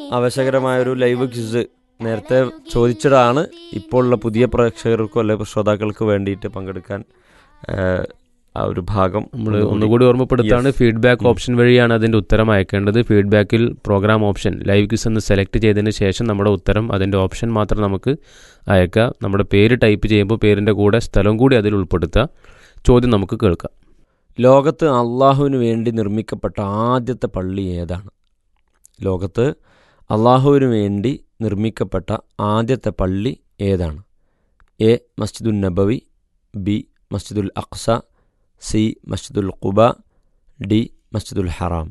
ആവേശകരമായ ഒരു live quiz നേരത്തെ ചോദിച്ചതാണ് ഇപ്പോഴുള്ള പുതിയ പ്രേക്ഷകർക്കോ അല്ലെങ്കിൽ ശ്രോതാക്കൾക്ക് വേണ്ടിയിട്ട് പങ്കെടുക്കാൻ ഏഹ്, ആ ഒരു ഭാഗം നമ്മൾ ഒന്നുകൂടി ഓർമ്മപ്പെടുത്താണ് Yes. ഫീഡ്ബാക്ക് ഉം. ഓപ്ഷൻ വഴിയാണ് അതിൻ്റെ ഉത്തരം അയക്കേണ്ടത് ഫീഡ്ബാക്കിൽ പ്രോഗ്രാം ഓപ്ഷൻ ലൈവ് ക്വിസ് എന്ന് സെലക്ട് ചെയ്തതിന് ശേഷം നമ്മുടെ ഉത്തരം അതിൻ്റെ ഓപ്ഷൻ മാത്രം നമുക്ക് അയക്കാം നമ്മുടെ പേര് ടൈപ്പ് ചെയ്യുമ്പോൾ പേരിൻ്റെ കൂടെ സ്ഥലം കൂടി അതിൽ ഉൾപ്പെടുത്തുക ചോദ്യം നമുക്ക് കേൾക്കാം ലോകത്ത് അള്ളാഹുവിന് വേണ്ടി നിർമ്മിക്കപ്പെട്ട ആദ്യത്തെ പള്ളി ഏതാണ് ലോകത്ത് അള്ളാഹുവിന് വേണ്ടി നിർമ്മിക്കപ്പെട്ട ആദ്യത്തെ പള്ളി ഏതാണ് എ മസ്ജിദുൽ നബവി ബി മസ്ജിദുൽ അഖ്സ സി മസ്ജിദുൽ ഖുബ ഡി മസ്ജിദുൽ ഹറാം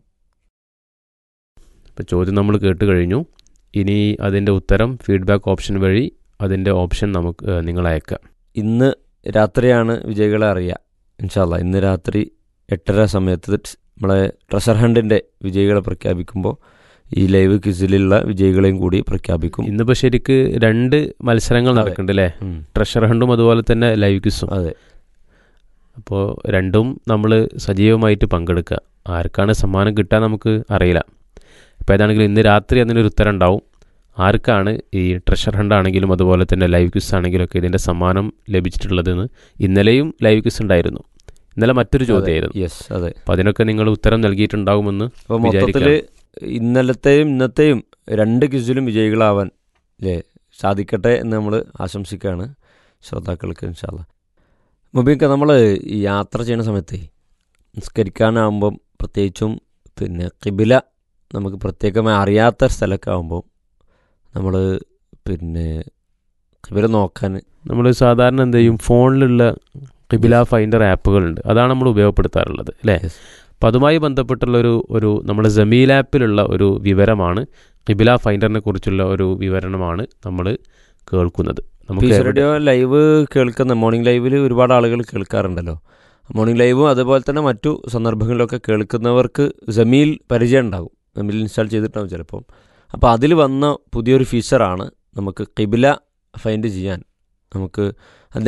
ഇപ്പോൾ ചോദ്യം നമ്മൾ കേട്ട് കഴിഞ്ഞു ഇനി അതിൻ്റെ ഉത്തരം ഫീഡ്ബാക്ക് ഓപ്ഷൻ വഴി അതിൻ്റെ ഓപ്ഷൻ നമുക്ക് ഏഹ്, നിങ്ങൾ അയക്കാം ഇന്ന് രാത്രിയാണ് വിജയികളെ അറിയുക ഇൻഷാല്ല ഇന്ന് രാത്രി എട്ടര സമയത്ത് ട് നമ്മളെ ട്രഷർ ഹണ്ടിൻ്റെ വിജയികളെ പ്രഖ്യാപിക്കുമ്പോൾ ഈ ലൈവ് ക്വിസിലുള്ള വിജയികളെയും കൂടി പ്രഖ്യാപിക്കും ഇന്നിപ്പോൾ ശരിക്ക് രണ്ട് മത്സരങ്ങൾ അതെ. നടക്കുന്നുണ്ട് അല്ലേ ഉം. ട്രഷർ ഹണ്ടും അതുപോലെ തന്നെ ലൈവ് ക്വിസും അതെ അപ്പോൾ രണ്ടും നമ്മൾ സജീവമായിട്ട് പങ്കെടുക്കുക ആർക്കാണ് സമ്മാനം കിട്ടുക നമുക്ക് അറിയില്ല അപ്പോൾ ഏതാണെങ്കിലും ഇന്ന് രാത്രി അതിനൊരു ഉത്തരം ഉണ്ടാവും ആർക്കാണ് ഈ ട്രഷർ ഹണ്ട് ആണെങ്കിലും അതുപോലെ തന്നെ ലൈവ് ക്വിസ് ആണെങ്കിലും ഒക്കെ ഇതിൻ്റെ സമ്മാനം ലഭിച്ചിട്ടുള്ളതെന്ന് ഇന്നലെയും ലൈവ് ക്വിസ് ഉണ്ടായിരുന്നു ഇന്നലെ മറ്റൊരു ചോദ്യമായിരുന്നു യെസ് അതെ അപ്പോൾ അതിനൊക്കെ നിങ്ങൾ ഉത്തരം നൽകിയിട്ടുണ്ടാകുമെന്ന് അപ്പോൾ മൊത്തത്തിൽ ഇന്നലത്തെയും ഇന്നത്തെയും രണ്ട് ക്വിസിലും വിജയികളാവാൻ അല്ലേ സാധിക്കട്ടെ എന്ന് നമ്മൾ ആശംസിക്കുകയാണ് ശ്രോതാക്കൾക്ക് ഇൻഷാല്ല മുബീക്ക നമ്മൾ ഈ യാത്ര ചെയ്യുന്ന സമയത്ത് നിസ്കരിക്കാനാകുമ്പം പ്രത്യേകിച്ചും പിന്നെ കിബില നമുക്ക് പ്രത്യേകമായി അറിയാത്ത സ്ഥലമൊക്കെ ആകുമ്പോൾ നമ്മൾ പിന്നെ കിബില നോക്കാൻ നമ്മൾ സാധാരണ എന്ത് ചെയ്യും ഫോണിലുള്ള കിബില ഫൈൻഡർ ആപ്പുകളുണ്ട് അതാണ് നമ്മൾ ഉപയോഗപ്പെടുത്താറുള്ളത് അല്ലേ Yes. അപ്പം അതുമായി ബന്ധപ്പെട്ടുള്ള ഒരു ഒരു നമ്മുടെ ജമീൽ ആപ്പിലുള്ള ഒരു വിവരമാണ് കിബില ഫൈൻഡറിനെ കുറിച്ചുള്ള ഒരു വിവരണമാണ് നമ്മൾ കേൾക്കുന്നത് നമുക്ക് പീസ് എവിടെ- റേഡിയോ ലൈവ് കേൾക്കുന്ന മോർണിംഗ് ലൈവിൽ ഒരുപാട് ആളുകൾ കേൾക്കാറുണ്ടല്ലോ മോർണിംഗ് ലൈവും അതുപോലെ തന്നെ മറ്റു സന്ദർഭങ്ങളിലൊക്കെ കേൾക്കുന്നവർക്ക് ജമീൽ പരിചയം ഉണ്ടാകും ജമീൽ ഇൻസ്റ്റാൾ ചെയ്തിട്ടുണ്ടാകും ചിലപ്പം അപ്പോൾ അതിൽ വന്ന പുതിയൊരു ഫീച്ചറാണ് നമുക്ക് കിബില ഫൈൻഡ് ചെയ്യാൻ നമുക്ക്